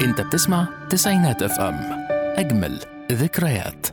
انت بتسمع تسعينات اف ام اجمل ذكريات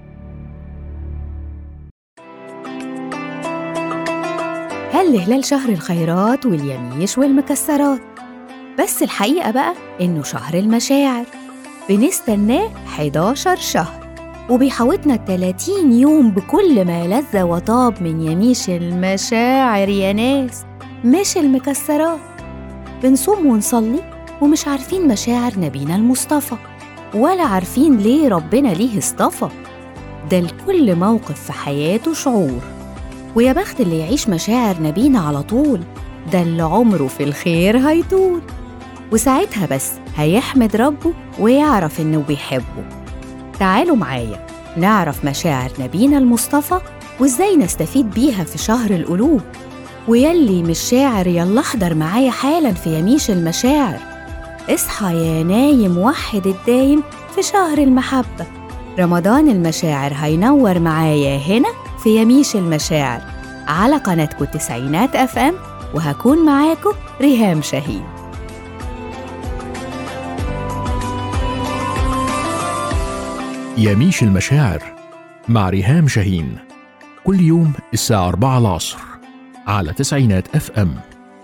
هل هلال شهر الخيرات واليميش والمكسرات بس الحقيقة بقى إنه شهر المشاعر بنستناه 11 شهر وبيحوطنا 30 يوم بكل ما لذ وطاب من يميش المشاعر يا ناس مش المكسرات بنصوم ونصلي ومش عارفين مشاعر نبينا المصطفى ولا عارفين ليه ربنا ليه اصطفى ده لكل موقف في حياته شعور ويا بخت اللي يعيش مشاعر نبينا على طول ده اللي عمره في الخير هيطول وساعتها بس هيحمد ربه ويعرف إنه بيحبه تعالوا معايا نعرف مشاعر نبينا المصطفى وإزاي نستفيد بيها في شهر القلوب ويلي مش شاعر يلا احضر معايا حالا في يميش المشاعر اصحى يا نايم وحد الدايم في شهر المحبة رمضان المشاعر هينور معايا هنا في يميش المشاعر على قناتكم التسعينات اف ام وهكون معاكم ريهام شاهين يميش المشاعر مع ريهام شاهين كل يوم الساعة 4 العصر على تسعينات اف ام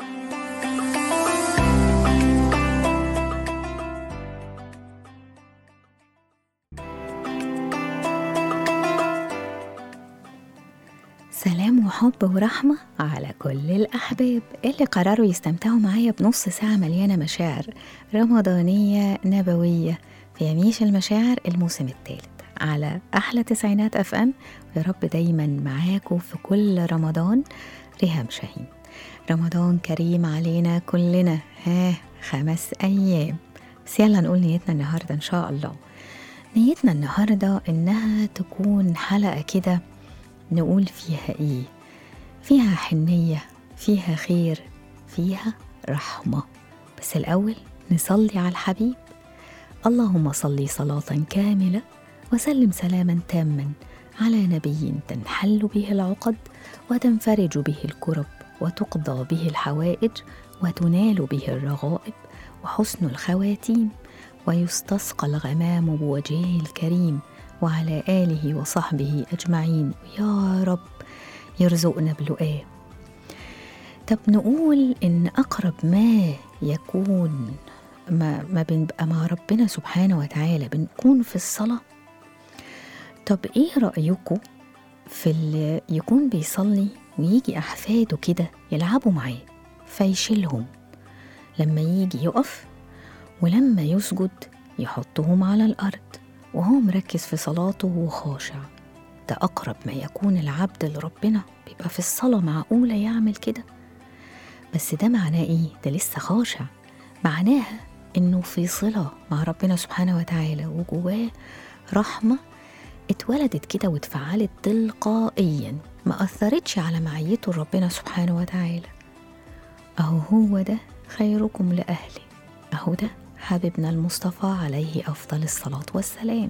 سلام وحب ورحمة على كل الأحباب اللي قرروا يستمتعوا معايا بنص ساعة مليانة مشاعر رمضانية نبوية في يميش المشاعر الموسم الثالث على أحلى تسعينات أف أم يا رب دايما معاكم في كل رمضان ريهام شاهين رمضان كريم علينا كلنا ها خمس أيام بس يلا نقول نيتنا النهاردة إن شاء الله نيتنا النهاردة إنها تكون حلقة كده نقول فيها إيه فيها حنية فيها خير فيها رحمة بس الأول نصلي على الحبيب اللهم صل صلاة كاملة وسلم سلاما تاما على نبي تنحل به العقد وتنفرج به الكرب وتقضى به الحوائج وتنال به الرغائب وحسن الخواتيم ويستسقى الغمام بوجهه الكريم وعلى آله وصحبه أجمعين يا رب يرزقنا بلقاه طب نقول إن أقرب ما يكون ما, ما بنبقى مع ربنا سبحانه وتعالى بنكون في الصلاة طب إيه رأيكم في اللي يكون بيصلي ويجي أحفاده كده يلعبوا معاه فيشيلهم لما يجي يقف ولما يسجد يحطهم على الأرض وهو مركز في صلاته وخاشع ده أقرب ما يكون العبد لربنا بيبقى في الصلاة معقولة يعمل كده بس ده معناه إيه؟ ده لسه خاشع معناها إنه في صلة مع ربنا سبحانه وتعالى وجواه رحمة اتولدت كده واتفعلت تلقائيا ما أثرتش على معيته ربنا سبحانه وتعالى أهو هو ده خيركم لأهله أهو ده حبيبنا المصطفى عليه أفضل الصلاة والسلام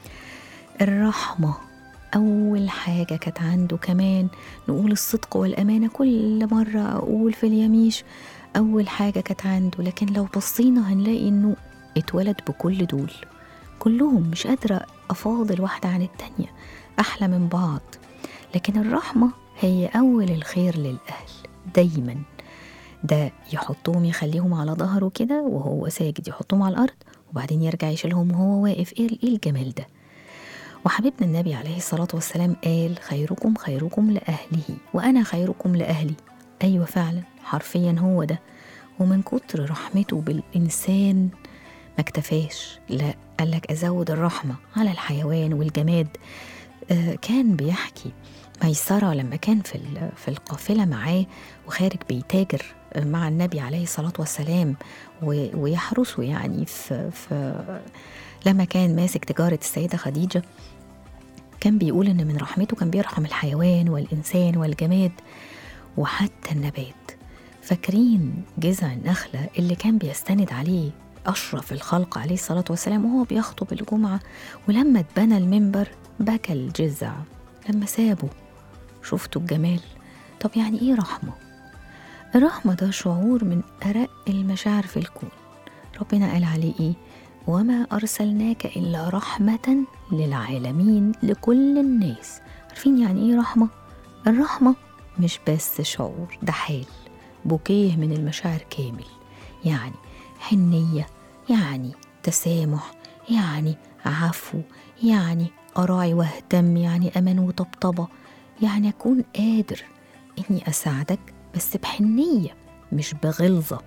الرحمة أول حاجة كانت عنده كمان نقول الصدق والأمانة كل مرة أقول في اليميش أول حاجة كانت عنده لكن لو بصينا هنلاقي إنه اتولد بكل دول كلهم مش قادرة أفاضل واحدة عن التانية أحلى من بعض لكن الرحمة هي أول الخير للأهل دايما ده يحطهم يخليهم على ظهره كده وهو ساجد يحطهم على الأرض وبعدين يرجع يشيلهم وهو واقف إيه إيه الجمال ده وحبيبنا النبي عليه الصلاة والسلام قال خيركم خيركم لأهله وأنا خيركم لأهلي أيوة فعلا حرفيا هو ده ومن كتر رحمته بالإنسان ما اكتفاش لا قال لك أزود الرحمة على الحيوان والجماد آه كان بيحكي ميسرة لما كان في في القافلة معاه وخارج بيتاجر مع النبي عليه الصلاة والسلام ويحرسه يعني في, في لما كان ماسك تجارة السيدة خديجة كان بيقول إن من رحمته كان بيرحم الحيوان والإنسان والجماد وحتى النبات فاكرين جذع النخلة اللي كان بيستند عليه أشرف الخلق عليه الصلاة والسلام وهو بيخطب الجمعة ولما اتبنى المنبر بكى الجذع لما سابه شفتوا الجمال طب يعني ايه رحمة؟ الرحمة ده شعور من أرق المشاعر في الكون ربنا قال عليه ايه؟ وما أرسلناك إلا رحمة للعالمين لكل الناس عارفين يعني إيه رحمة؟ الرحمة مش بس شعور ده حال بوكيه من المشاعر كامل يعني حنية يعني تسامح يعني عفو يعني أراعي واهتم يعني أمان وطبطبة يعني أكون قادر إني أساعدك بس بحنية مش بغلظة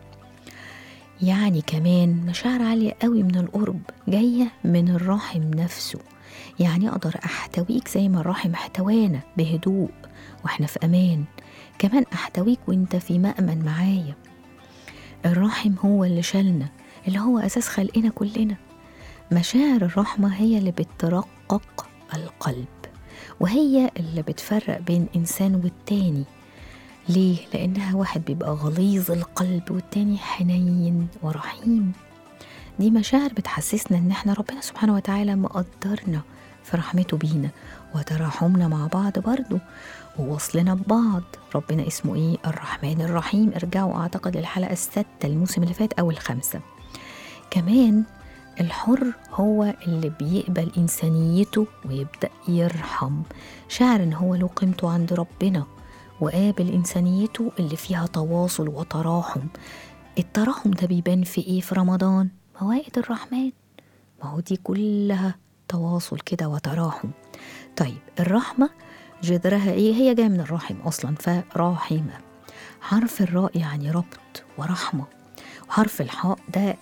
يعني كمان مشاعر عالية قوي من القرب جاية من الراحم نفسه يعني أقدر أحتويك زي ما الراحم احتوانا بهدوء وإحنا في أمان كمان أحتويك وإنت في مأمن معايا الراحم هو اللي شالنا اللي هو أساس خلقنا كلنا مشاعر الرحمة هي اللي بترقق القلب وهي اللي بتفرق بين إنسان والتاني ليه؟ لأنها واحد بيبقى غليظ القلب والتاني حنين ورحيم دي مشاعر بتحسسنا إن إحنا ربنا سبحانه وتعالى مقدرنا في رحمته بينا وتراحمنا مع بعض برضو ووصلنا ببعض ربنا اسمه إيه؟ الرحمن الرحيم ارجعوا أعتقد الحلقة الستة الموسم اللي فات أو الخامسة كمان الحر هو اللي بيقبل إنسانيته ويبدأ يرحم شعر إن هو له قيمته عند ربنا وقابل إنسانيته اللي فيها تواصل وتراحم التراحم ده بيبان في إيه في رمضان موائد الرحمن ما هو دي كلها تواصل كده وتراحم طيب الرحمة جذرها إيه هي جاية من الرحم أصلا فراحمة حرف الراء يعني ربط ورحمة وحرف الحاء ده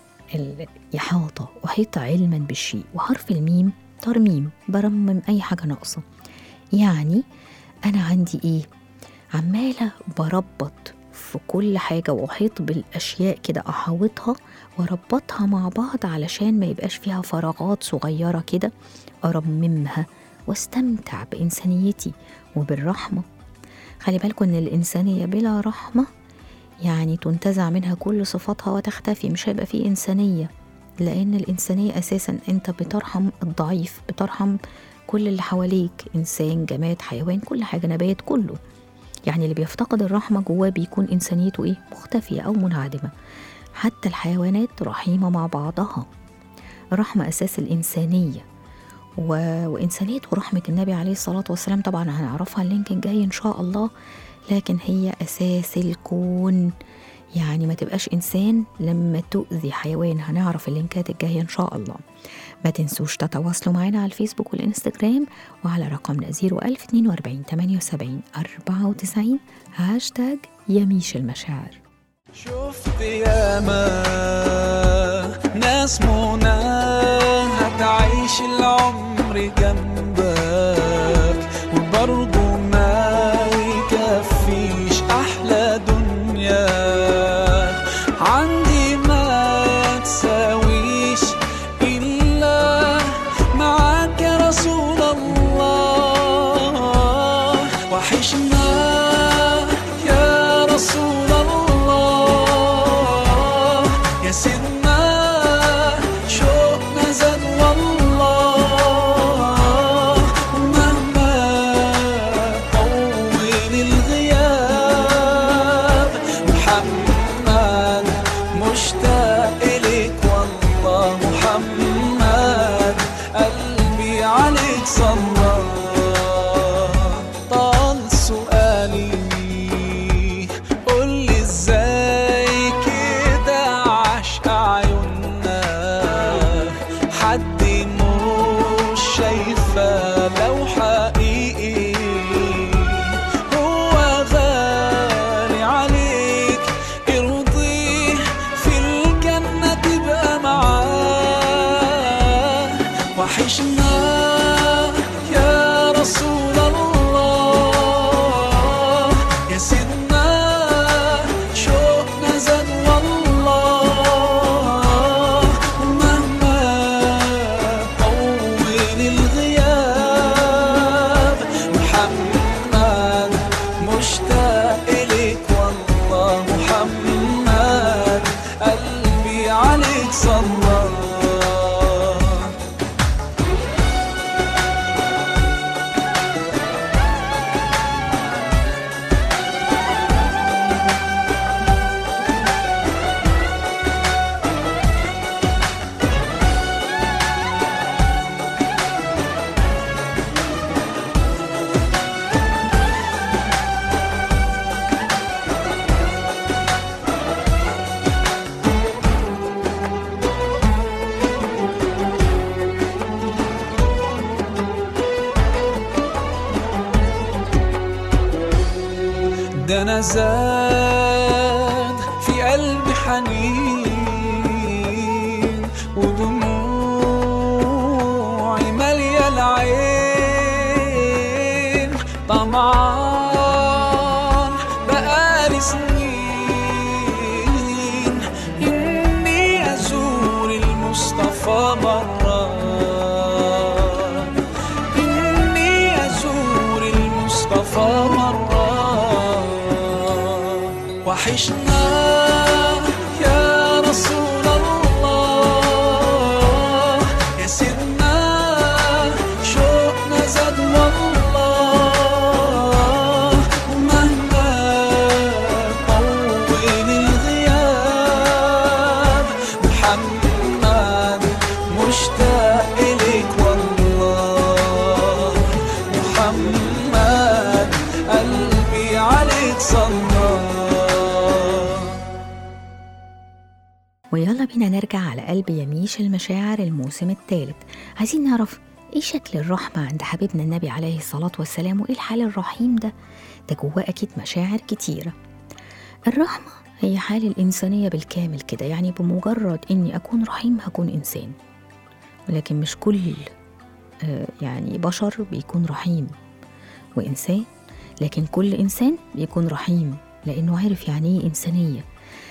الإحاطة أحيط علما بالشيء وحرف الميم ترميم برمم أي حاجة ناقصة يعني أنا عندي إيه عمالة بربط في كل حاجة وأحيط بالأشياء كده أحاوطها وأربطها مع بعض علشان ما يبقاش فيها فراغات صغيرة كده أرممها واستمتع بإنسانيتي وبالرحمة خلي بالكم إن الإنسانية بلا رحمة يعني تنتزع منها كل صفاتها وتختفي مش هيبقى فيه إنسانية لأن الإنسانية أساسا أنت بترحم الضعيف بترحم كل اللي حواليك إنسان جماد حيوان كل حاجة نبات كله يعني اللي بيفتقد الرحمة جواه بيكون إنسانيته إيه مختفية أو منعدمة حتى الحيوانات رحيمة مع بعضها الرحمة أساس الإنسانية و... وإنسانية ورحمة النبي عليه الصلاة والسلام طبعا هنعرفها اللينك الجاي إن شاء الله لكن هي أساس الكون يعني ما تبقاش إنسان لما تؤذي حيوان هنعرف اللينكات الجاية إن شاء الله ما تنسوش تتواصلوا معنا على الفيسبوك والإنستجرام وعلى رقمنا 01042 78 94 هاشتاج يميش المشاعر شفت ياما ناس منى هتعيش العمر جنبك وبرضه ما يكفيش أحلى دنيا عندي ما تساويش إلا معاك يا رسول الله وحشنا يا رسول الله يا سيدنا شوقنا زاد والله ومهما طول الغياب محمد مشتاق إليك والله محمد قلبي عليك صلى طال سؤالي قولي ازاي كده عشق عيوننا حد مش شايفة لو حقيقي هو غالي عليك ارضيه في الجنة تبقى معاه وحشنا يا رسول الله يا سيدنا شوقنا زاد والله ومهما طول الغياب محمد مشتاق إليك والله محمد قلبي عليك صلى ما زاد في قلبي حنين ودموعي مالية العين طمعان بقالي سنين إني أزور المصطفى مرة إني أزور المصطفى مرة وحشنا يا رسول الله يا سيدنا شوقنا زاد والله ومهما طول الغياب محمد مشتاق إليك والله محمد قلبي عليك صلى ويلا بينا نرجع على قلب يميش المشاعر الموسم الثالث عايزين نعرف ايه شكل الرحمة عند حبيبنا النبي عليه الصلاة والسلام وايه الحال الرحيم ده ده جواه أكيد مشاعر كتيرة الرحمة هي حال الإنسانية بالكامل كده يعني بمجرد إني أكون رحيم هكون إنسان ولكن مش كل آه، يعني بشر بيكون رحيم وإنسان لكن كل إنسان بيكون رحيم لأنه عارف يعني إيه إنسانية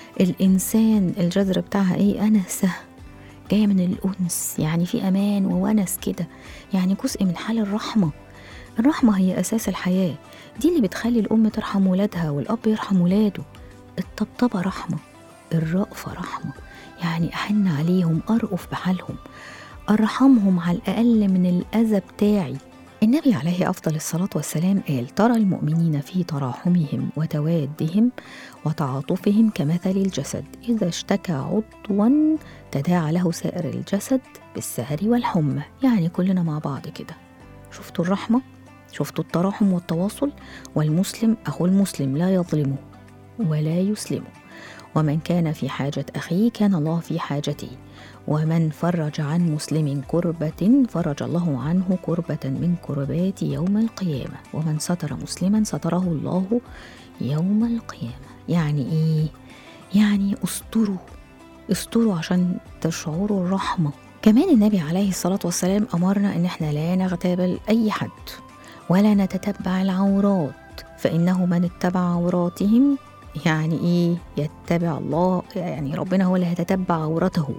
الإنسان الجذر بتاعها إيه أنسة جاية من الأنس يعني في أمان وونس كده يعني جزء من حال الرحمة الرحمة هي أساس الحياة دي اللي بتخلي الأم ترحم ولادها والأب يرحم ولاده الطبطبة رحمة الرأفة رحمة يعني أحن عليهم أرأف بحالهم أرحمهم على الأقل من الأذى بتاعي النبي عليه أفضل الصلاة والسلام قال ترى المؤمنين في تراحمهم وتوادهم وتعاطفهم كمثل الجسد إذا اشتكى عضوا تداعى له سائر الجسد بالسهر والحمى يعني كلنا مع بعض كده شفتوا الرحمة شفتوا التراحم والتواصل والمسلم أخو المسلم لا يظلمه ولا يسلمه ومن كان في حاجة أخيه كان الله في حاجته ومن فرج عن مسلم كربة فرج الله عنه كربة من كربات يوم القيامة ومن ستر مسلما ستره الله يوم القيامة يعني إيه؟ يعني استروا استروا عشان تشعروا الرحمة كمان النبي عليه الصلاة والسلام أمرنا إن إحنا لا نغتاب أي حد ولا نتتبع العورات فإنه من اتبع عوراتهم يعني إيه يتبع الله يعني ربنا هو اللي هيتتبع عورته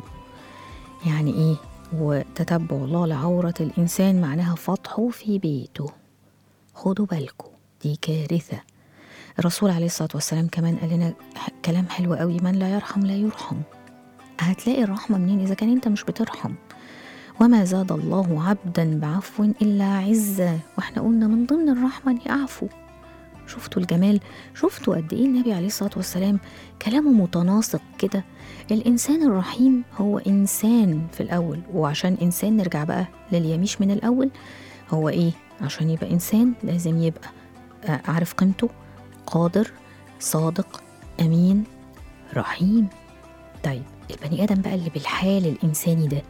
يعني إيه وتتبع الله لعورة الإنسان معناها فتحه في بيته خدوا بالكم دي كارثة الرسول عليه الصلاة والسلام كمان قال لنا ح- كلام حلو قوي من لا يرحم لا يرحم هتلاقي الرحمة منين إذا كان أنت مش بترحم وما زاد الله عبدا بعفو إلا عزة وإحنا قلنا من ضمن الرحمة إني أعفو شفتوا الجمال شفتوا قد إيه النبي عليه الصلاة والسلام كلامه متناسق كده الإنسان الرحيم هو إنسان في الأول وعشان إنسان نرجع بقى لليميش من الأول هو إيه عشان يبقى إنسان لازم يبقى آه، عارف قيمته قادر صادق أمين رحيم طيب البني آدم بقى اللي بالحال الإنساني ده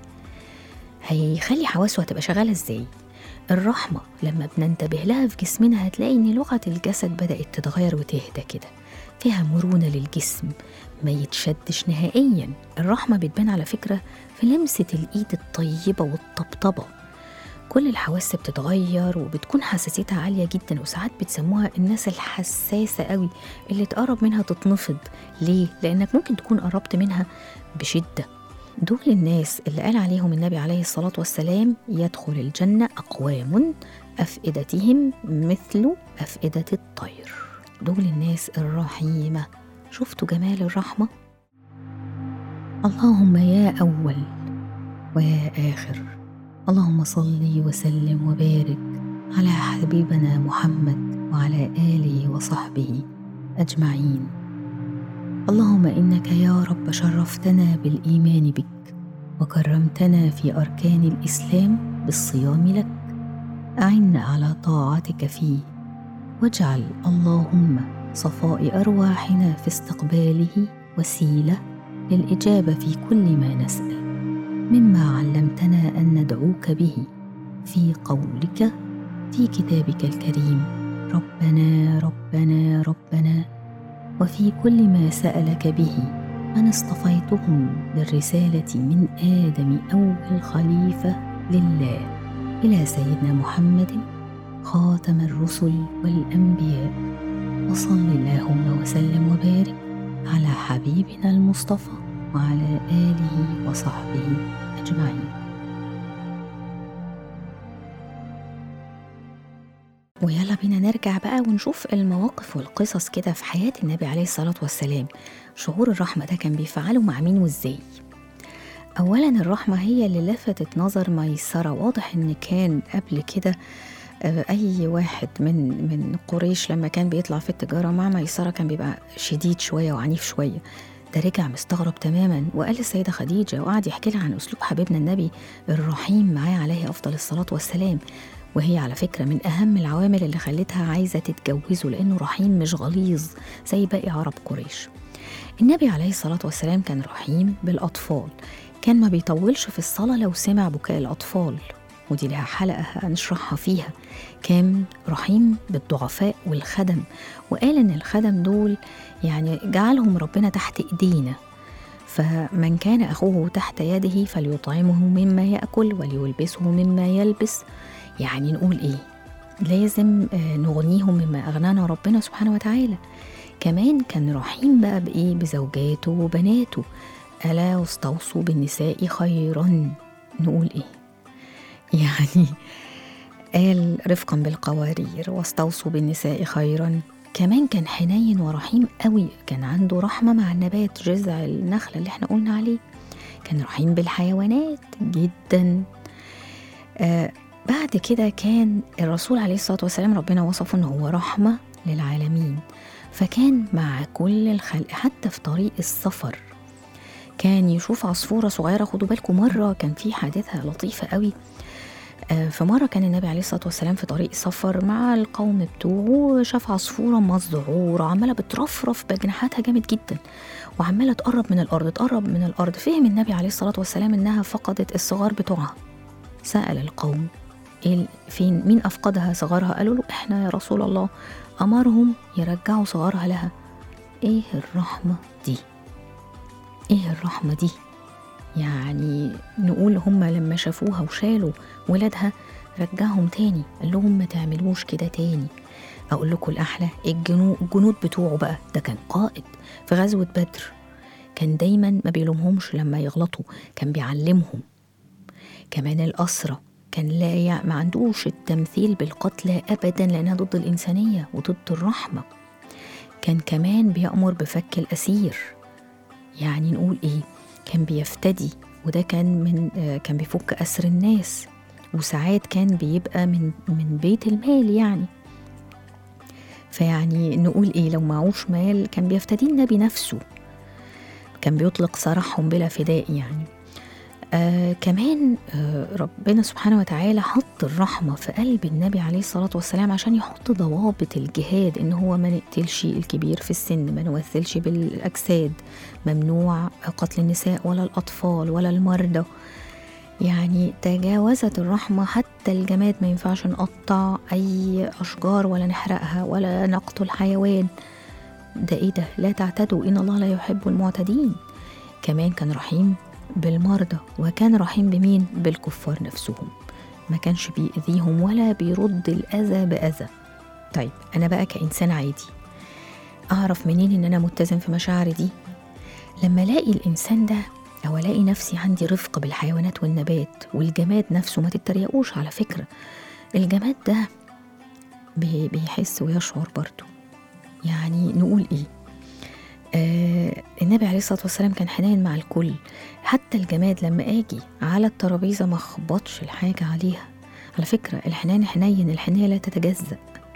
هيخلي حواسه هتبقى شغالة إزاي الرحمة لما بننتبه لها في جسمنا هتلاقي إن لغة الجسد بدأت تتغير وتهدى كده فيها مرونة للجسم ما يتشدش نهائيا الرحمة بتبان على فكرة في لمسة الإيد الطيبة والطبطبة كل الحواس بتتغير وبتكون حساسيتها عالية جدا وساعات بتسموها الناس الحساسة قوي اللي تقرب منها تتنفض ليه؟ لأنك ممكن تكون قربت منها بشدة دول الناس اللي قال عليهم النبي عليه الصلاة والسلام يدخل الجنة أقوام أفئدتهم مثل أفئدة الطير دول الناس الرحيمة شفتوا جمال الرحمة؟ اللهم يا أول ويا آخر اللهم صل وسلم وبارك على حبيبنا محمد وعلى آله وصحبه أجمعين اللهم إنك يا رب شرفتنا بالإيمان بك وكرمتنا في أركان الإسلام بالصيام لك أعنا على طاعتك فيه واجعل اللهم صفاء أرواحنا في استقباله وسيلة للإجابة في كل ما نسأل مما علمتنا أن ندعوك به في قولك في كتابك الكريم ربنا ربنا ربنا وفي كل ما سألك به أنا اصطفيتهم بالرسالة من آدم أول خليفة لله إلى سيدنا محمد خاتم الرسل والأنبياء وصل اللهم وسلم وبارك على حبيبنا المصطفى وعلى آله وصحبه أجمعين ويلا بينا نرجع بقى ونشوف المواقف والقصص كده في حياة النبي عليه الصلاة والسلام شعور الرحمة ده كان بيفعله مع مين وازاي أولا الرحمة هي اللي لفتت نظر ميسرة واضح إن كان قبل كده آه، أي واحد من من قريش لما كان بيطلع في التجارة مع ميسرة كان بيبقى شديد شوية وعنيف شوية ده رجع مستغرب تماما وقال للسيدة خديجة وقعد يحكي لها عن أسلوب حبيبنا النبي الرحيم معاه عليه أفضل الصلاة والسلام وهي على فكرة من أهم العوامل اللي خلتها عايزة تتجوزه لأنه رحيم مش غليظ زي باقي عرب قريش النبي عليه الصلاة والسلام كان رحيم بالأطفال كان ما بيطولش في الصلاة لو سمع بكاء الأطفال ودي لها حلقة هنشرحها فيها كان رحيم بالضعفاء والخدم وقال إن الخدم دول يعني جعلهم ربنا تحت إيدينا فمن كان أخوه تحت يده فليطعمه مما يأكل وليلبسه مما يلبس يعني نقول إيه لازم آه، نغنيهم مما أغنانا ربنا سبحانه وتعالى كمان كان رحيم بقى بإيه بزوجاته وبناته ألا واستوصوا بالنساء خيرا نقول إيه يعني قال رفقا بالقوارير واستوصوا بالنساء خيرا كمان كان حنين ورحيم قوي كان عنده رحمة مع النبات جذع النخلة اللي احنا قلنا عليه كان رحيم بالحيوانات جدا آه بعد كده كان الرسول عليه الصلاة والسلام ربنا وصفه انه هو رحمة للعالمين فكان مع كل الخلق حتى في طريق السفر كان يشوف عصفورة صغيرة خدوا بالكم مرة كان في حادثة لطيفة قوي آه، فمرة كان النبي عليه الصلاة والسلام في طريق سفر مع القوم بتوعه شاف عصفورة مذعورة عمالة بترفرف بجناحاتها جامد جدا وعمالة تقرب من الأرض تقرب من الأرض فهم النبي عليه الصلاة والسلام إنها فقدت الصغار بتوعها سأل القوم إيه ال- فين مين أفقدها صغارها قالوا له إحنا يا رسول الله أمرهم يرجعوا صغارها لها إيه الرحمة دي إيه الرحمة دي يعني نقول هم لما شافوها وشالوا ولادها رجعهم تاني قال لهم ما تعملوش كده تاني اقول لكم الاحلى الجنود الجنود بتوعه بقى ده كان قائد في غزوه بدر كان دايما ما بيلومهمش لما يغلطوا كان بيعلمهم كمان الأسرة كان لا يع- ما عندوش التمثيل بالقتلى أبدا لأنها ضد الإنسانية وضد الرحمة كان كمان بيأمر بفك الأسير يعني نقول إيه كان بيفتدي وده كان من آه، كان بيفك أسر الناس وساعات كان بيبقى من من بيت المال يعني فيعني نقول ايه لو معوش مال كان بيفتدي النبي نفسه كان بيطلق سراحهم بلا فداء يعني آه كمان آه ربنا سبحانه وتعالى حط الرحمة في قلب النبي عليه الصلاة والسلام عشان يحط ضوابط الجهاد إن هو ما نقتلش الكبير في السن ما نمثلش بالأجساد ممنوع قتل النساء ولا الأطفال ولا المرضى يعني تجاوزت الرحمة حتى الجماد ما ينفعش نقطع أي أشجار ولا نحرقها ولا نقتل حيوان ده إيه ده لا تعتدوا إن الله لا يحب المعتدين كمان كان رحيم بالمرضى وكان رحيم بمين بالكفار نفسهم ما كانش بيأذيهم ولا بيرد الأذى بأذى طيب أنا بقى كإنسان عادي أعرف منين إن أنا متزن في مشاعري دي لما ألاقي الإنسان ده أو ألاقي نفسي عندي رفق بالحيوانات والنبات والجماد نفسه ما تتريقوش على فكرة الجماد ده بي- بيحس ويشعر برضه يعني نقول إيه آه النبي عليه الصلاة والسلام كان حنين مع الكل حتى الجماد لما أجي على الترابيزة ما أخبطش الحاجة عليها على فكرة الحنان حنين الحنية لا تتجزأ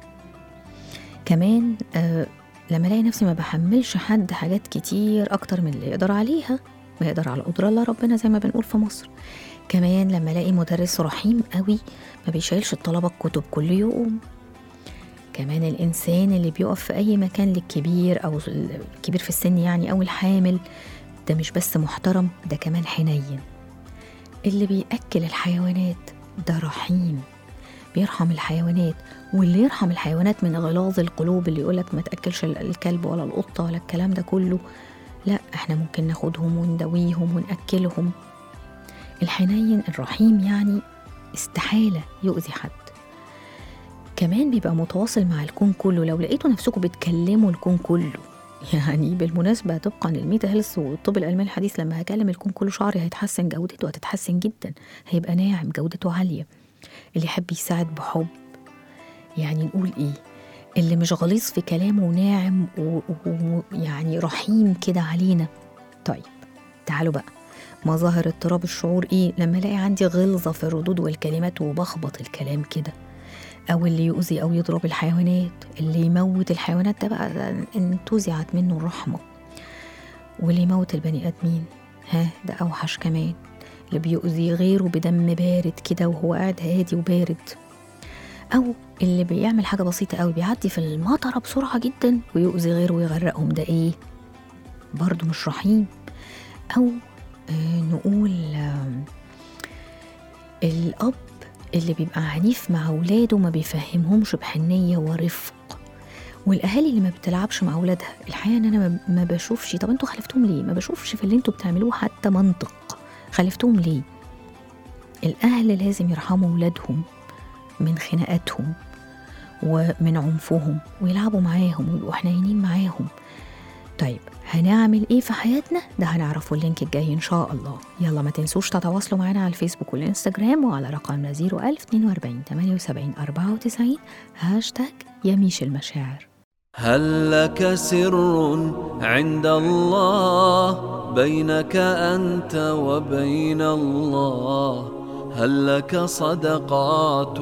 كمان آه لما الاقي نفسي ما بحملش حد حاجات كتير اكتر من اللي يقدر عليها ما يقدر على قدر الله ربنا زي ما بنقول في مصر كمان لما الاقي مدرس رحيم قوي ما بيشيلش الطلبه الكتب كل يوم كمان الانسان اللي بيقف في اي مكان للكبير او الكبير في السن يعني او الحامل ده مش بس محترم ده كمان حنين اللي بيأكل الحيوانات ده رحيم بيرحم الحيوانات واللي يرحم الحيوانات من غلاظ القلوب اللي يقولك ما تاكلش ال- الكلب ولا القطه ولا الكلام ده كله لا احنا ممكن ناخدهم وندويهم وناكلهم الحنين الرحيم يعني استحاله يؤذي حد كمان بيبقى متواصل مع الكون كله لو لقيتوا نفسكم بتكلموا الكون كله يعني بالمناسبة طبقا للميتا هيلث والطب العلمي الحديث لما هكلم الكون كله شعري هيتحسن جودته هتتحسن جدا هيبقى ناعم جودته عالية اللي يحب يساعد بحب يعني نقول ايه اللي مش غليظ في كلامه وناعم ويعني رحيم كده علينا طيب تعالوا بقى مظاهر اضطراب الشعور ايه لما الاقي عندي غلظة في الردود والكلمات وبخبط الكلام كده أو اللي يؤذي أو يضرب الحيوانات اللي يموت الحيوانات ده بقى ده انتزعت منه الرحمة واللي يموت البني آدمين ها ده أوحش كمان اللي بيؤذي غيره بدم بارد كده وهو قاعد هادي وبارد أو اللي بيعمل حاجة بسيطة قوي بيعدي في المطرة بسرعة جدا ويؤذي غيره ويغرقهم ده إيه برضه مش رحيم أو آه نقول آه الأب اللي بيبقى عنيف مع ولاده ما بيفهمهمش بحنية ورفق والاهالي اللي ما بتلعبش مع اولادها الحقيقه ان انا ما- ما بشوفش طب انتوا خلفتوهم ليه ما بشوفش في اللي انتوا بتعملوه حتى منطق خلفتوهم ليه الاهل لازم يرحموا اولادهم من خناقاتهم ومن عنفهم ويلعبوا معاهم ويبقوا حنينين معاهم طيب هنعمل ايه في حياتنا ده هنعرفه اللينك الجاي ان شاء الله يلا ما تنسوش تتواصلوا معنا على الفيسبوك والانستجرام وعلى رقمنا 01042 78 94 هاشتاج يميش المشاعر هل لك سر عند الله بينك أنت وبين الله هل لك صدقات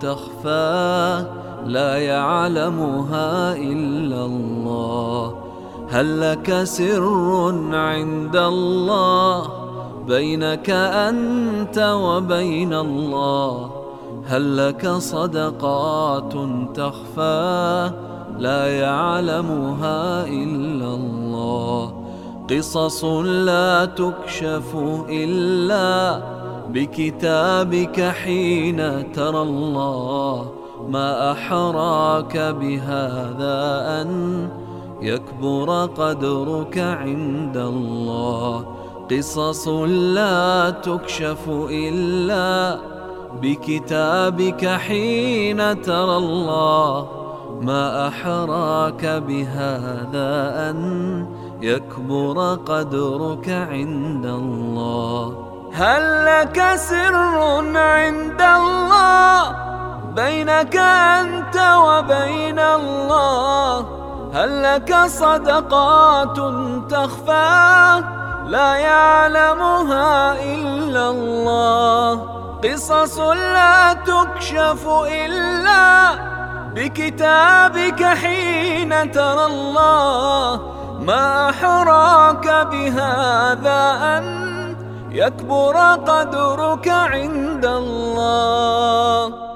تخفى لا يعلمها إلا الله هل لك سر عند الله بينك أنت وبين الله هل لك صدقات تخفى لا يعلمها إلا الله قصص لا تكشف إلا بكتابك حين ترى الله ما أحراك بهذا أن يكبر قدرك عند الله قصص لا تكشف إلا بكتابك حين ترى الله ما أحراك بهذا أن يكبر قدرك عند الله هل لك سر عند الله بينك أنت وبين الله هل لك صدقات تخفى لا يعلمها إلا الله قصص لا تكشف إلا بكتابك حين ترى الله ما أحراك بهذا أن يكبر قدرك عند الله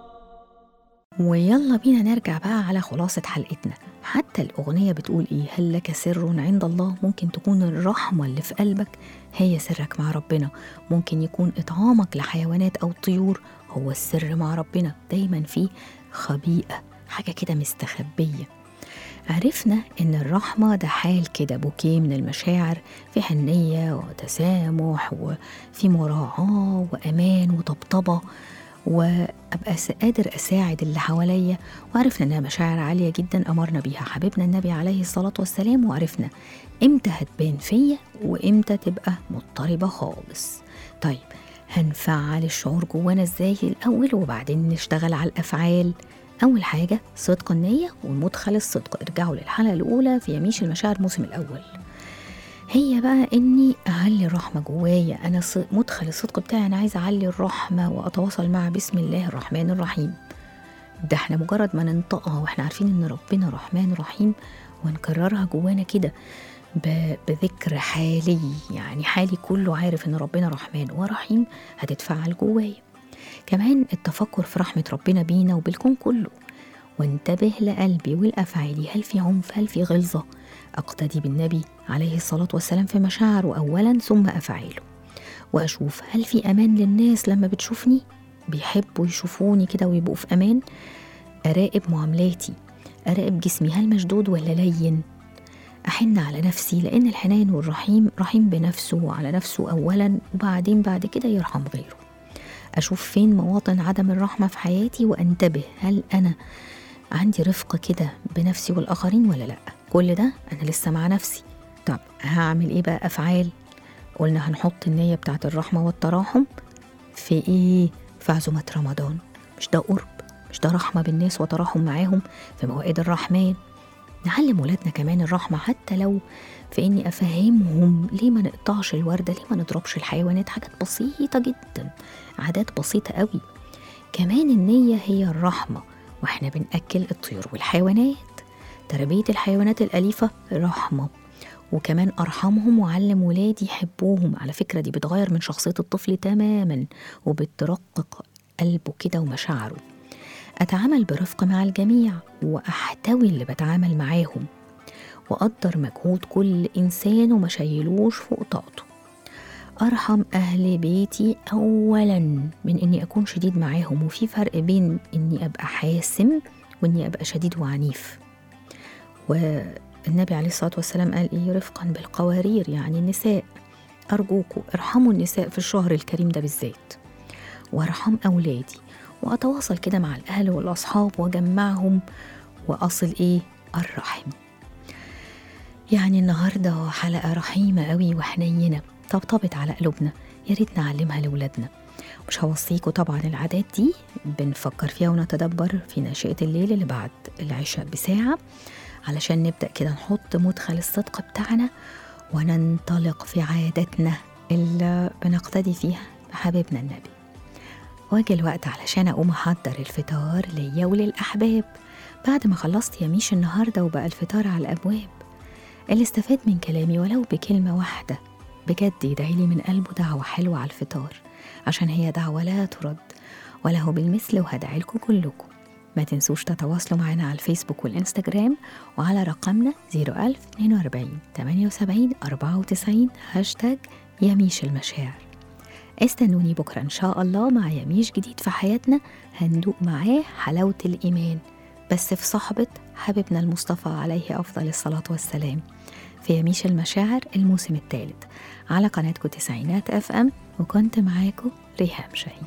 ويلا بينا نرجع بقى على خلاصة حلقتنا حتى الأغنية بتقول إيه هل لك سر عند الله ممكن تكون الرحمة اللي في قلبك هي سرك مع ربنا ممكن يكون إطعامك لحيوانات أو طيور هو السر مع ربنا دايما في خبيئة حاجة كده مستخبية عرفنا إن الرحمة ده حال كده بوكيه من المشاعر في حنية وتسامح وفي مراعاة وأمان وطبطبة وابقى س- قادر اساعد اللي حواليا وعرفنا انها مشاعر عاليه جدا امرنا بيها حبيبنا النبي عليه الصلاه والسلام وعرفنا امتى هتبان فيا وامتى تبقى مضطربه خالص طيب هنفعل الشعور جوانا ازاي الاول وبعدين نشتغل على الافعال اول حاجه صدق النيه ومدخل الصدق ارجعوا للحلقه الاولى في يميش المشاعر الموسم الاول هي بقى اني اعلي الرحمه جوايا انا ص- مدخل الصدق بتاعي انا عايزه اعلي الرحمه واتواصل مع بسم الله الرحمن الرحيم ده احنا مجرد ما ننطقها واحنا عارفين ان ربنا رحمن رحيم ونكررها جوانا كده ب- بذكر حالي يعني حالي كله عارف ان ربنا رحمن ورحيم هتتفعل جوايا كمان التفكر في رحمة ربنا بينا وبالكون كله وانتبه لقلبي والأفعالي هل في عنف هل في غلظة أقتدي بالنبي عليه الصلاة والسلام في مشاعره أولا ثم أفعاله وأشوف هل في أمان للناس لما بتشوفني بيحبوا يشوفوني كده ويبقوا في امان اراقب معاملاتي اراقب جسمي هل مشدود ولا لين احن على نفسي لان الحنان والرحيم رحيم بنفسه وعلى نفسه اولا وبعدين بعد كده يرحم غيره اشوف فين مواطن عدم الرحمه في حياتي وانتبه هل انا عندي رفقه كده بنفسي والاخرين ولا لا كل ده انا لسه مع نفسي طب هعمل ايه بقى افعال قلنا هنحط النيه بتاعت الرحمه والتراحم في ايه في عزومات رمضان مش ده قرب مش ده رحمه بالناس وتراحم معاهم في موائد الرحمن نعلم ولادنا كمان الرحمة حتى لو في إني أفهمهم ليه ما نقطعش الوردة ليه ما نضربش الحيوانات حاجات بسيطة جدا عادات بسيطة قوي كمان النية هي الرحمة وإحنا بنأكل الطيور والحيوانات تربية الحيوانات الأليفة رحمة وكمان أرحمهم وأعلم ولادي يحبوهم على فكرة دي بتغير من شخصية الطفل تماما وبترقق قلبه كده ومشاعره أتعامل برفق مع الجميع وأحتوي اللي بتعامل معاهم وأقدر مجهود كل إنسان وما شيلوش فوق طاقته أرحم أهل بيتي أولا من إني أكون شديد معاهم وفي فرق بين إني أبقى حاسم وإني أبقى شديد وعنيف والنبي عليه الصلاة والسلام قال إيه رفقا بالقوارير يعني النساء أرجوكوا ارحموا النساء في الشهر الكريم ده بالذات وارحم أولادي وأتواصل كده مع الأهل والأصحاب وأجمعهم وأصل إيه الرحم يعني النهاردة حلقة رحيمة قوي وحنينة طبطبت على قلوبنا يا ريت نعلمها لولادنا مش هوصيكوا طبعا العادات دي بنفكر فيها ونتدبر في ناشئة الليل اللي بعد العشاء بساعة علشان نبدأ كده نحط مدخل الصدق بتاعنا وننطلق في عاداتنا اللي بنقتدي فيها بحبيبنا النبي واجي الوقت علشان أقوم أحضر الفطار ليا وللأحباب بعد ما خلصت يميش النهاردة وبقى الفطار على الأبواب اللي استفاد من كلامي ولو بكلمة واحدة بجد يدعيلي من قلبه دعوة حلوة على الفطار عشان هي دعوة لا ترد وله بالمثل وهدعي لكم كلكم ما تنسوش تتواصلوا معنا على الفيسبوك والإنستجرام وعلى رقمنا 01042 78 94 هاشتاج يميش المشاعر استنوني بكرة إن شاء الله مع يميش جديد في حياتنا هندوق معاه حلاوة الإيمان بس في صحبة حبيبنا المصطفى عليه أفضل الصلاة والسلام في يميش المشاعر الموسم الثالث على قناتكم تسعينات اف ام وكنت معاكم ريهام شاهين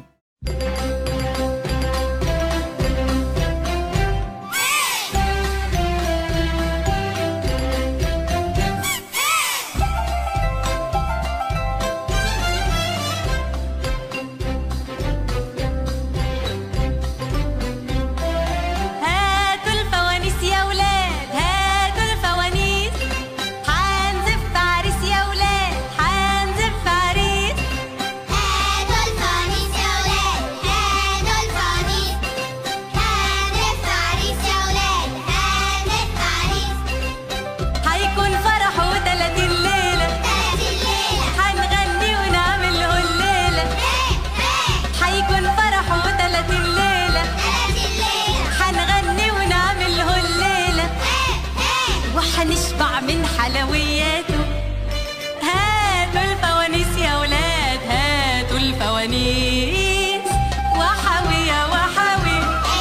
هاتوا الفوانيس يا ولاد هاتوا الفوانيس حنزف عريس يا ولاد حنزف عريس هاتوا الفوانيس يا ولاد هاتوا الفوانيس هانف عريس يا ولاد هانف عريس هيكون فرح وتلاتين ليلة تلاتين ليلة هنغني ونعمل له الليلة هيكون فرح وتلاتين ليلة تلاتين ليلة هنغني ونعمل له الليلة وحنشبع من حلوياته هاتوا الفوانيس يا ولاد هاتوا الفوانيس وحوي يا وحوي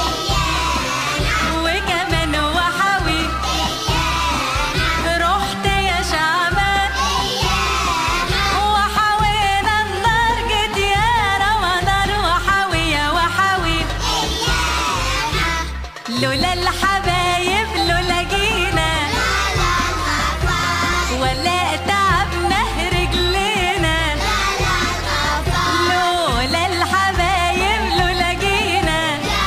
وكمان وحوي رحت يا شعبان وحوينا النار جيت يا رمضان وحوي يا وحوي لولا الحبايب لولا جينا ولا تعبنا رجلينا لولا الحبايب لولا جينا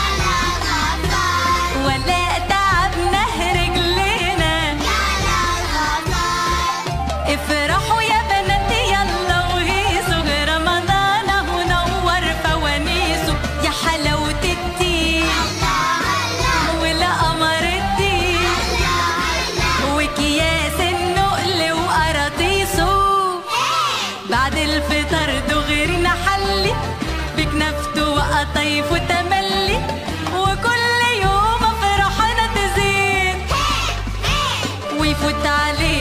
ولا تعبنا رجلينا افرحوا يا بنات يلا وهيصوا رمضان اهو نور فوانيسه يا حلاوة الدين والقمر الدين وكياس النقل وقراطيسه بعد الفطار دغري نحلي بكنافته وقطايف وتملي وكل يوم فرحنا تزيد ويفوت علينا